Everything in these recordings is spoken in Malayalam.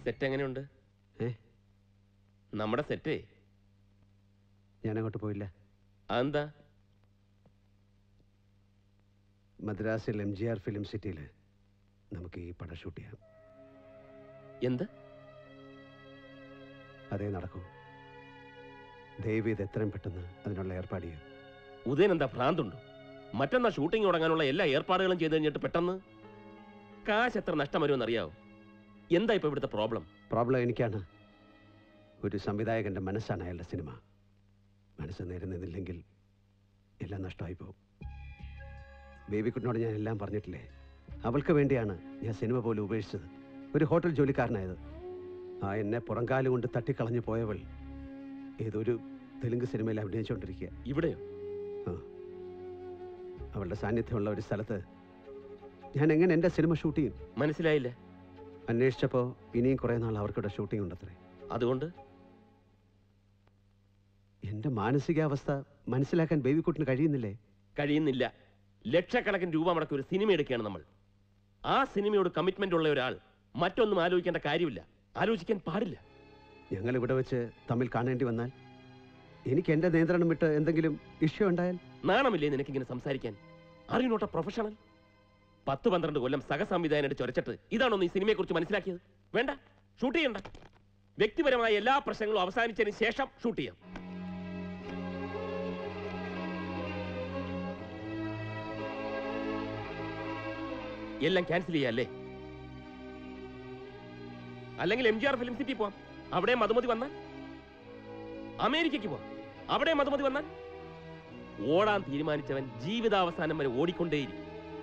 സെറ്റ് എങ്ങനെയുണ്ട് ഏ നമ്മുടെ സെറ്റേ ഞാനങ്ങോട്ട് പോയില്ല അതെന്താ മദ്രാസിൽ എം ജി ആർ ഫിലിം സിറ്റിയിൽ നമുക്ക് ഈ പടം ഷൂട്ട് ചെയ്യാം എന്ത് അതേ നടക്കൂ ദയവ് ഇത് എത്രയും പെട്ടെന്ന് അതിനുള്ള ഏർപ്പാട് ചെയ്യും ഉദയൻ എന്താ ഭ്രാന്തുണ്ടോ മറ്റന്നാ ഷൂട്ടിംഗ് തുടങ്ങാനുള്ള എല്ലാ ഏർപ്പാടുകളും ചെയ്ത് കഴിഞ്ഞിട്ട് പെട്ടെന്ന് കാശ് എത്ര നഷ്ടം വരുമെന്ന് അറിയാവോ എന്താ ഇപ്പൊ ഇവിടുത്തെ പ്രോബ്ലം പ്രോബ്ലം എനിക്കാണ് ഒരു സംവിധായകന്റെ മനസ്സാണ് അയാളുടെ സിനിമ മനസ്സ് നേരെ നിന്നില്ലെങ്കിൽ എല്ലാം നഷ്ടമായി പോകും ബേബിക്കുട്ടിനോട് ഞാൻ എല്ലാം പറഞ്ഞിട്ടില്ലേ അവൾക്ക് വേണ്ടിയാണ് ഞാൻ സിനിമ പോലും ഉപേക്ഷിച്ചത് ഒരു ഹോട്ടൽ ജോലിക്കാരനായത് ആ എന്നെ പുറംകാല് കൊണ്ട് തട്ടിക്കളഞ്ഞു പോയവൾ ഏതൊരു തെലുങ്ക് സിനിമയിൽ അഭിനയിച്ചുകൊണ്ടിരിക്കുക ഇവിടെയോ ആ അവളുടെ സാന്നിധ്യമുള്ള ഒരു സ്ഥലത്ത് ഞാൻ എങ്ങനെ എൻ്റെ സിനിമ ഷൂട്ട് ചെയ്യും മനസ്സിലായില്ല അന്വേഷിച്ചപ്പോൾ ഇനിയും കുറേ നാൾ അവർക്കിവിടെ ഷൂട്ടിംഗ് ഉണ്ടത്രേ അതുകൊണ്ട് എൻ്റെ മാനസികാവസ്ഥ മനസ്സിലാക്കാൻ ബേബിക്കുട്ടിന് കഴിയുന്നില്ലേ കഴിയുന്നില്ല ലക്ഷക്കണക്കിന് രൂപ മുടക്കി ഒരു സിനിമ എടുക്കുകയാണ് നമ്മൾ ആ സിനിമയോട് കമ്മിറ്റ്മെന്റ് ഉള്ള ഒരാൾ മറ്റൊന്നും ആലോചിക്കേണ്ട കാര്യമില്ല ആലോചിക്കാൻ പാടില്ല ഞങ്ങൾ ഇവിടെ വെച്ച് തമ്മിൽ കാണേണ്ടി വന്നാൽ എനിക്ക് എൻ്റെ നിയന്ത്രണം വിട്ട് എന്തെങ്കിലും ഇഷ്യൂ ഉണ്ടായാൽ നാണമില്ലേ നിനക്കിങ്ങനെ സംസാരിക്കാൻ അറിയണോട്ട പ്രൊഫഷണൽ പത്ത് പന്ത്രണ്ട് കൊല്ലം സഹസംവിധായകനായിട്ട് ചൊരച്ചിട്ട് ഇതാണോ നീ സിനിമയെക്കുറിച്ച് മനസ്സിലാക്കിയത് വേണ്ട ഷൂട്ട് ചെയ്യണ്ട വ്യക്തിപരമായ എല്ലാ പ്രശ്നങ്ങളും അവസാനിച്ചതിന് ശേഷം ഷൂട്ട് ചെയ്യാം എല്ലാം ക്യാൻസൽ ചെയ്യാല്ലേ അല്ലെങ്കിൽ M G R film city പോവാം അവിടെ മധുമതി വന്നാൽ അമേരിക്കയ്ക്ക് പോവാം അവിടെ മധുമതി വന്നാൽ ഓടാൻ തീരുമാനിച്ചവൻ ജീവിതാവസാനം വരെ ഓടിക്കൊണ്ടേയിരിക്കും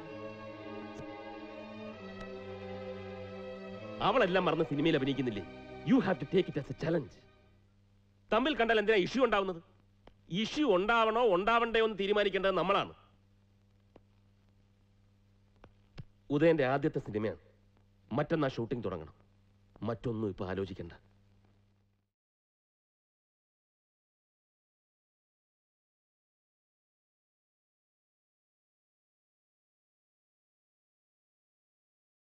അവളെല്ലാം മറന്ന് സിനിമയിൽ അഭിനയിക്കുന്നില്ലേ you have to take it as a challenge തമ്മിൽ കണ്ടാൽ എന്തിനാ ഇഷ്യൂ ഉണ്ടാവുന്നത് ഇഷ്യൂ ഉണ്ടാവണോ ഉണ്ടാവണ്ടയോ എന്ന് തീരുമാനിക്കേണ്ടത് നമ്മളാണ് ഉദയന്റെ ആദ്യത്തെ സിനിമയാണ് മറ്റന്നാ ഷൂട്ടിംഗ് തുടങ്ങണം മറ്റൊന്നും ഇപ്പൊ ആലോചിക്കണ്ട